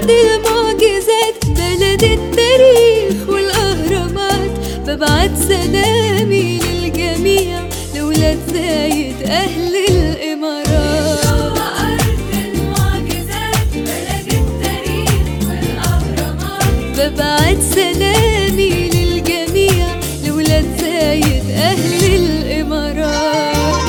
أرض المعجزات بلد التاريخ والأهرامات ببعت سلامي للجميع لولاد زايد أهل الإمارات أرض المعجزات بلد التاريخ والأهرامات ببعت سلامي للجميع لولاد زايد أهل الإمارات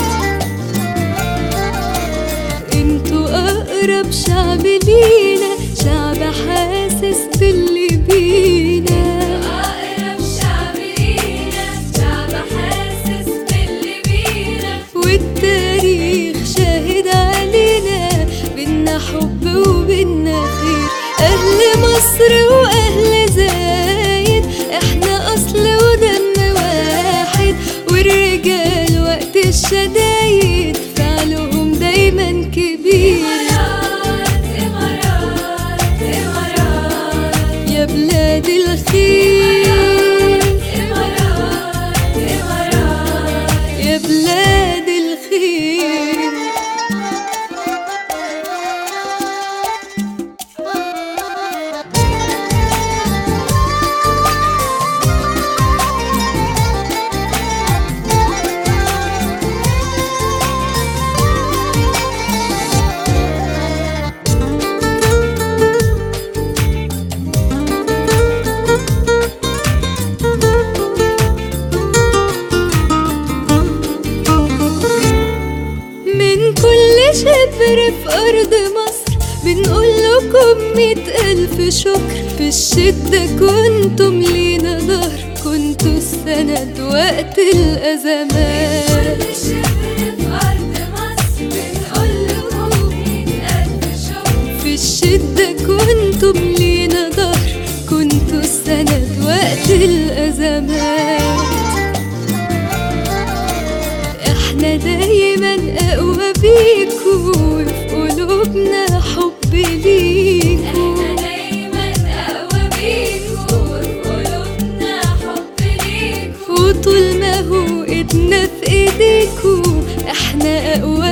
انتوا أقرب شعب لينا شعب حاسس باللي بينا أقرب شعب لينا شعب حاسس باللي بينا والتاريخ شاهد علينا بينا حب وبينا خير أهل مصر وأهل زايد احنا أصل ودم واحد والرجال وقت الشدايد فعلهم دايما كبير إمارات إمارات إمارات يا بلاد الخير إمارات إمارات يا بلاد الخير من كل شبر في أرض مصر بنقول لكم مئة ألف شكر في الشدة كنتم لينا ظهر كنتوا السند وقت الأزمات كل شبر في أرض مصر بنقول لكم مئة ألف شكر في الشدة كنتم لينا ظهر كنتوا السند وقت الأزمات احنا دايما أقوى بيكوا وفي قلوبنا حب ليكوا إحنا دايما أقوى بيكوا وفي قلوبنا حب ليكوا وطول ما هو ايدنا في ايديكوا احنا اقوى